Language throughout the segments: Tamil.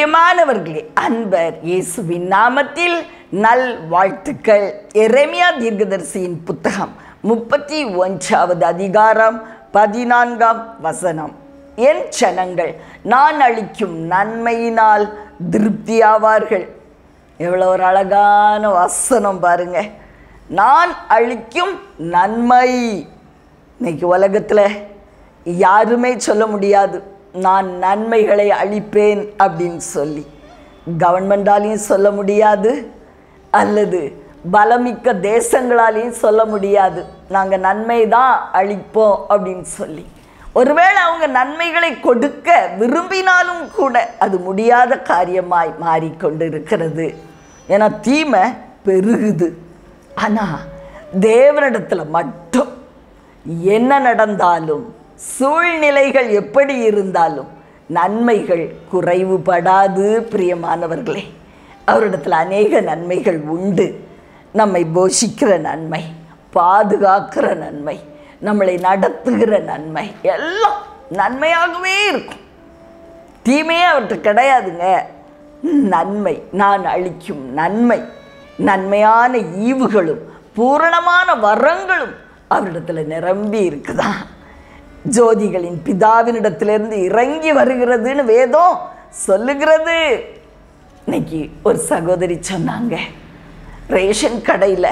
பிரியமானவர்களே அன்பர் இயேசுவின் நாமத்தில் நல் வாழ்த்துக்கள் எரேமியா தீர்க்கதரிசியின் புத்தகம் முப்பத்தி ஒன்றாவது அதிகாரம் பதினான்காம் வசனம் என் ஜனங்கள் நான் அளிக்கும் நன்மையினால் திருப்தியாவார்கள் எவ்வளோ ஒரு அழகான வசனம் பாருங்க நான் அளிக்கும் நன்மை இன்னைக்கு உலகத்தில் யாருமே சொல்ல முடியாது நான் நன்மைகளை அளிப்பேன் அப்படின்னு சொல்லி கவர்மெண்டாலையும் சொல்ல முடியாது அல்லது பலமிக்க தேசங்களாலையும் சொல்ல முடியாது நாங்கள் நன்மை தான் அளிப்போம் அப்படின்னு சொல்லி ஒருவேளை அவங்க நன்மைகளை கொடுக்க விரும்பினாலும் கூட அது முடியாத காரியமாய் மாறிக்கொண்டு இருக்கிறது ஏன்னா தீமை பெருகுது ஆனால் தேவனிடத்தில் மட்டும் என்ன நடந்தாலும் சூழ்நிலைகள் எப்படி இருந்தாலும் நன்மைகள் குறைவுபடாது பிரியமானவர்களே அவரிடத்தில் அநேக நன்மைகள் உண்டு நம்மை போஷிக்கிற நன்மை பாதுகாக்கிற நன்மை நம்மளை நடத்துகிற நன்மை எல்லாம் நன்மையாகவே இருக்கும் தீமையே அவர்கிட்ட கிடையாதுங்க நன்மை நான் அளிக்கும் நன்மை நன்மையான ஈவுகளும் பூரணமான வரங்களும் அவரிடத்துல நிரம்பி இருக்குதா ஜோதிகளின் பிதாவினிடத்திலிருந்து இறங்கி வருகிறதுன்னு வேதம் சொல்லுகிறது இன்னைக்கு ஒரு சகோதரி சொன்னாங்க ரேஷன் கடையில்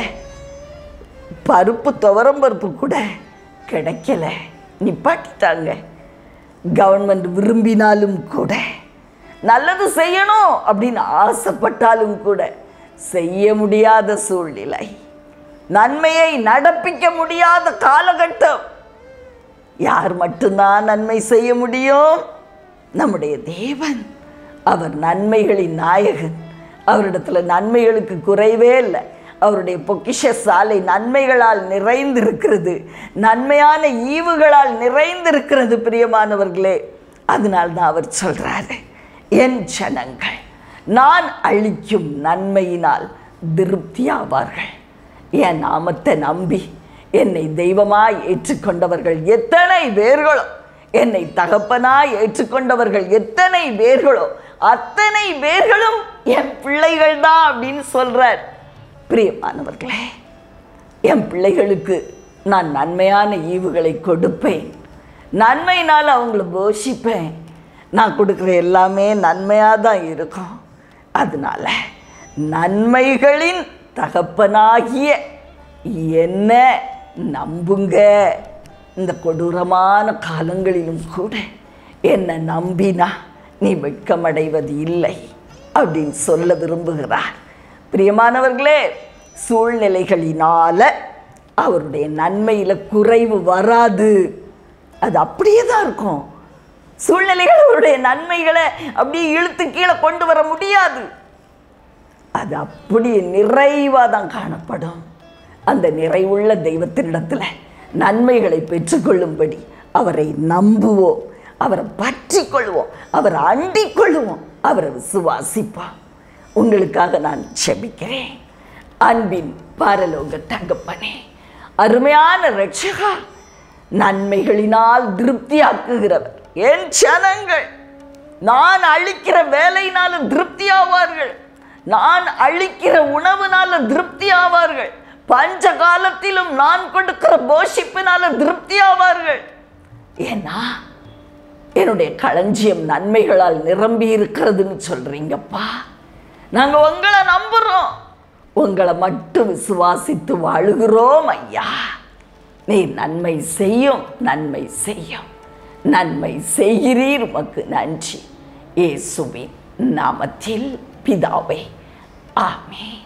பருப்பு துவரம் பருப்பு கூட கிடைக்கல நிப்பாட்டிட்டாங்க கவர்மெண்ட் விரும்பினாலும் கூட நல்லது செய்யணும் அப்படின்னு ஆசைப்பட்டாலும் கூட செய்ய முடியாத சூழ்நிலை நன்மையை நடப்பிக்க முடியாத காலகட்டம் யார் மட்டும்தான் நன்மை செய்ய முடியும் நம்முடைய தேவன் அவர் நன்மைகளின் நாயகன் அவரிடத்துல நன்மைகளுக்கு குறைவே இல்லை அவருடைய பொக்கிஷ சாலை நன்மைகளால் நிறைந்திருக்கிறது நன்மையான ஈவுகளால் நிறைந்திருக்கிறது பிரியமானவர்களே அதனால்தான் அவர் சொல்றாரு என் ஜனங்கள் நான் அளிக்கும் நன்மையினால் திருப்தியாவார்கள் என் நாமத்தை நம்பி என்னை தெய்வமாய் ஏற்றுக்கொண்டவர்கள் எத்தனை பேர்களோ என்னை தகப்பனாய் ஏற்றுக்கொண்டவர்கள் எத்தனை பேர்களோ அத்தனை பேர்களும் என் பிள்ளைகள் தான் அப்படின்னு சொல்றார் பிரியமானவர்களே என் பிள்ளைகளுக்கு நான் நன்மையான ஈவுகளை கொடுப்பேன் நன்மையினால் அவங்கள போஷிப்பேன் நான் கொடுக்குற எல்லாமே நன்மையாக தான் இருக்கும் அதனால நன்மைகளின் தகப்பனாகிய என்ன நம்புங்க இந்த கொடூரமான காலங்களிலும் கூட என்னை நம்பினா நீ வெட்கமடைவது இல்லை அப்படின்னு சொல்ல விரும்புகிறார் பிரியமானவர்களே சூழ்நிலைகளினால அவருடைய நன்மையில் குறைவு வராது அது அப்படியே தான் இருக்கும் சூழ்நிலைகள் அவருடைய நன்மைகளை அப்படியே இழுத்து கீழே கொண்டு வர முடியாது அது அப்படியே நிறைவாக தான் காணப்படும் அந்த நிறைவுள்ள தெய்வத்தினிடத்தில் நன்மைகளை பெற்றுக்கொள்ளும்படி அவரை நம்புவோம் அவரை பற்றி கொள்வோம் அவரை அண்டிக் கொள்வோம் அவரை விசுவாசிப்போம் உங்களுக்காக நான் செபிக்கிறேன் அன்பின் பாரலோக தகப்பனே அருமையான ரட்சகா நன்மைகளினால் திருப்தியாக்குகிறவர் என் ஜனங்கள் நான் அளிக்கிற வேலையினால திருப்தி ஆவார்கள் நான் அளிக்கிற உணவுனால திருப்தி ஆவார்கள் பஞ்ச காலத்திலும் நான் கொடுக்கிற போஷிப்பினால திருப்தி ஆவார்கள் ஏன்னா என்னுடைய களஞ்சியம் நன்மைகளால் நிரம்பி இருக்கிறதுன்னு சொல்றீங்கப்பா நாங்க உங்களை நம்புறோம் உங்களை மட்டும் விசுவாசித்து வாழுகிறோம் ஐயா நீ நன்மை செய்யும் நன்மை செய்யும் நன்மை செய்கிறீர் உமக்கு நன்றி இயேசுவின் நாமத்தில் பிதாவே ஆமென்